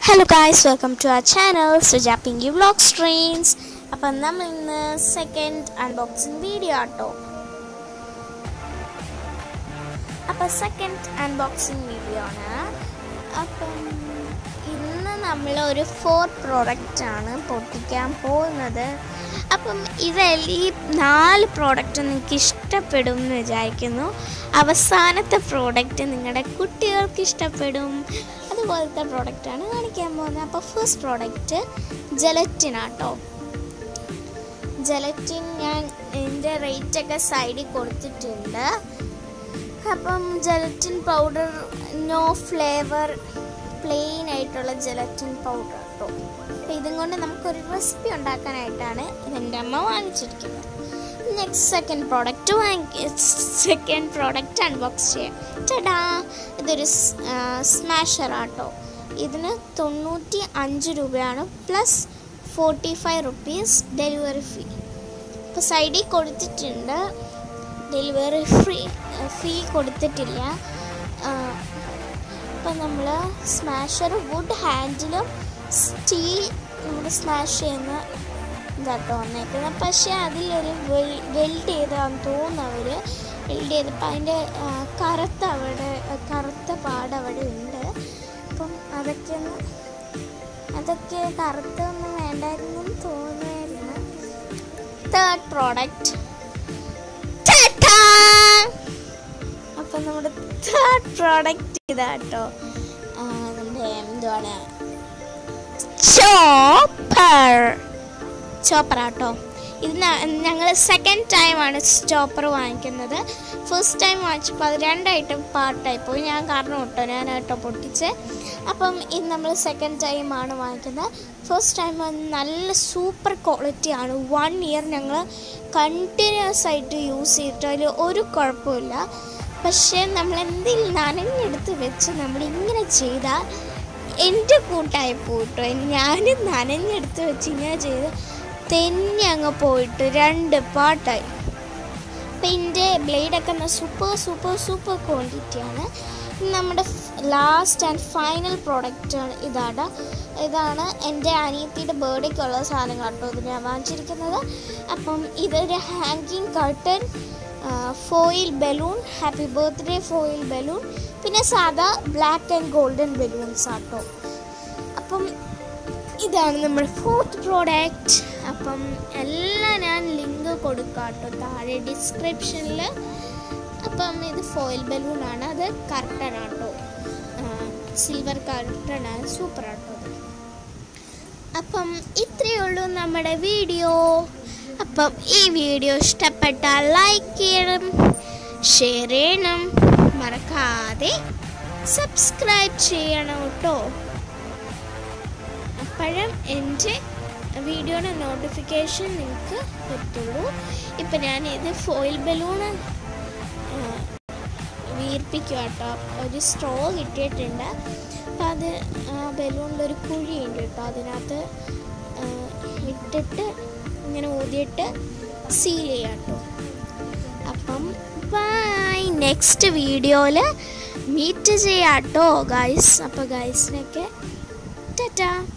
hello guys welcome to അവർ channel Suja Pinky vlog streams അപ്പം നമ്മൾ ഇന്ന് സെക്കൻഡ് അൺബോക്സിങ് വീഡിയോ ആട്ടോ അപ്പം സെക്കൻഡ് അൺബോക്സിങ് വീഡിയോ ആണ് അപ്പം ഇന്ന് നമ്മൾ ഒരു ഫോർ പ്രോഡക്റ്റ് ആണ് പൊട്ടിക്കാൻ പോകുന്നത് അപ്പം ഇതിൽ ഈ നാല് പ്രോഡക്റ്റ് നിങ്ങൾക്ക് ഇഷ്ടപ്പെടും എന്ന് വിചാരിക്കുന്നു അവസാനത്തെ പ്രോഡക്റ്റ് നിങ്ങളുടെ കുട്ടികൾക്ക് ഇഷ്ടപ്പെടും അതുപോലത്തെ പ്രോഡക്റ്റാണ് കാണിക്കാൻ പോകുന്നത് അപ്പോൾ ഫസ്റ്റ് പ്രോഡക്റ്റ് ജലറ്റിനാട്ടോ ജലറ്റിൻ ഞാൻ എൻ്റെ റേറ്റൊക്കെ സൈഡിൽ കൊടുത്തിട്ടുണ്ട് അപ്പം gelatin powder no flavour plain ആയിട്ടുള്ള ജലറ്റിൻ പൗഡർ കേട്ടോ അപ്പം ഇതും കൊണ്ട് നമുക്കൊരു റെസിപ്പി ഉണ്ടാക്കാനായിട്ടാണ് ഇതെൻ്റെ അമ്മ വാങ്ങിച്ചിരിക്കുന്നത് നെക്സ്റ്റ് സെക്കൻഡ് പ്രോഡക്റ്റ് വാങ്ങി സെക്കൻഡ് പ്രോഡക്റ്റ് അൺബോക്സ് ചെയ്യാം ചേട്ടാ ഇതൊരു സ്മാഷർ ആട്ടോ ഇതിന് തൊണ്ണൂറ്റി അഞ്ച് രൂപയാണ് plus forty five rupees delivery fee ഇപ്പോൾ സൈഡിൽ കൊടുത്തിട്ടുണ്ട് ഡെലിവറി ഫ്രീ ഫീ കൊടുത്തിട്ടില്ല അപ്പം നമ്മൾ സ്മാഷർ വുഡ് ഹാൻഡിലും സ്റ്റീൽ നമ്മൾ സ്മാഷ് ചെയ്യുന്ന ഇതാട്ടോ വന്നേക്കുന്നത് പക്ഷേ അതിലൊരു വെൽ വെൽഡ് ചെയ്താന്ന് തോന്നുന്നു അവർ വെൽഡ് ചെയ്തപ്പോൾ അതിൻ്റെ കറുത്ത അവിടെ കറുത്ത പാട് അവിടെ ഉണ്ട് അപ്പം അതൊക്കെ ഒന്ന് അതൊക്കെ കറുത്തൊന്നും വേണ്ടായിരുന്നു എന്ന് തോന്നുമായിരുന്നു തേർഡ് പ്രോഡക്റ്റ് അപ്പം നമ്മുടെ തേർഡ് പ്രോഡക്റ്റ് ഇതാട്ടോ നമ്മുടെ എന്തുവാണ് ചോപ്പർ ചോപ്പർ ആട്ടോ ഇത് ഞങ്ങൾ സെക്കൻഡ് ടൈമാണ് സ്റ്റോപ്പർ വാങ്ങിക്കുന്നത് ഫസ്റ്റ് ടൈം വാങ്ങിച്ചപ്പോൾ അത് രണ്ടായിട്ട് പാർട്ടായി പോയി ഞാൻ കാരണം കേട്ടോ ഞാൻ കേട്ടോ പൊട്ടിച്ച് അപ്പം ഇത് നമ്മൾ സെക്കൻഡ് ടൈമാണ് വാങ്ങിക്കുന്നത് ഫസ്റ്റ് ടൈം നല്ല സൂപ്പർ ക്വാളിറ്റി ആണ് വൺ ഇയർ ഞങ്ങൾ കണ്ടിന്യൂസ് ആയിട്ട് യൂസ് ചെയ്തിട്ട് അതിൽ ഒരു കുഴപ്പമില്ല പക്ഷേ നമ്മൾ എന്തെങ്കിലും നനഞ്ഞെടുത്ത് വെച്ച് നമ്മൾ ഇങ്ങനെ ചെയ്താൽ എൻ്റെ കൂട്ടായി പോയിട്ടോ ഞാൻ നനഞ്ഞെടുത്ത് വെച്ച് ഇങ്ങനെ ചെയ്ത് തെന്നി അങ്ങ് പോയിട്ട് രണ്ട് പാട്ടായി അപ്പം എൻ്റെ ബ്ലേഡൊക്കെ സൂപ്പർ സൂപ്പർ സൂപ്പർ ക്വാണ്ടിറ്റിയാണ് നമ്മുടെ ലാസ്റ്റ് ആൻഡ് ഫൈനൽ പ്രോഡക്റ്റ് ആണ് ഇതാണ് ഇതാണ് എൻ്റെ അനിയത്തിയുടെ ബർത്ത്ഡേക്കുള്ള സാധനങ്ങൾ കേട്ടോ ഇത് ഞാൻ വാങ്ങിച്ചിരിക്കുന്നത് അപ്പം ഇതൊരു hanging curtain foil balloon happy birthday foil balloon പിന്നെ സാധാ ബ്ലാക്ക് ആൻഡ് ഗോൾഡൻ ബലൂൺസ് ആട്ടോ അപ്പം ഇതാണ് നമ്മുടെ ഫോർത്ത് പ്രോഡക്റ്റ് അപ്പം എല്ലാം ഞാൻ ലിങ്ക് കൊടുക്കാം കേട്ടോ താഴെ ഡിസ്ക്രിപ്ഷനിൽ അപ്പം ഇത് ഫോയിൽ ബലൂണാണ് അത് കർട്ടൺ ആട്ടോ സിൽവർ കർട്ടണാണ് സൂപ്പർ ആട്ടോ അപ്പം ഇത്രയേ ഉള്ളൂ നമ്മുടെ വീഡിയോ അപ്പം ഈ വീഡിയോ ഇഷ്ടപ്പെട്ടാൽ ലൈക്ക് ചെയ്യണം ഷെയർ ചെയ്യണം മറക്കാതെ സബ്സ്ക്രൈബ് ചെയ്യണം കേട്ടോ അപ്പോഴും എൻ്റെ വീഡിയോയുടെ നോട്ടിഫിക്കേഷൻ നിങ്ങൾക്ക് എത്തുള്ളൂ ഇപ്പം ഞാൻ ഇത് ഫോയിൽ ബലൂണ് വീർപ്പിക്കുക കേട്ടോ ഒരു സ്ട്രോ കിട്ടിയിട്ടുണ്ട് അപ്പം അത് ആ ബലൂണിലൊരു കുഴിയുണ്ട് കേട്ടോ അതിനകത്ത് ഇട്ടിട്ട് ഇങ്ങനെ ഊതിയിട്ട് സീൽ ചെയ്യാം കേട്ടോ അപ്പം ബൈ നെക്സ്റ്റ് വീഡിയോയിൽ മീറ്റ് ചെയ്യാം കേട്ടോ ഗൈസ് അപ്പോൾ ഗൈസിനൊക്കെ ടാറ്റാ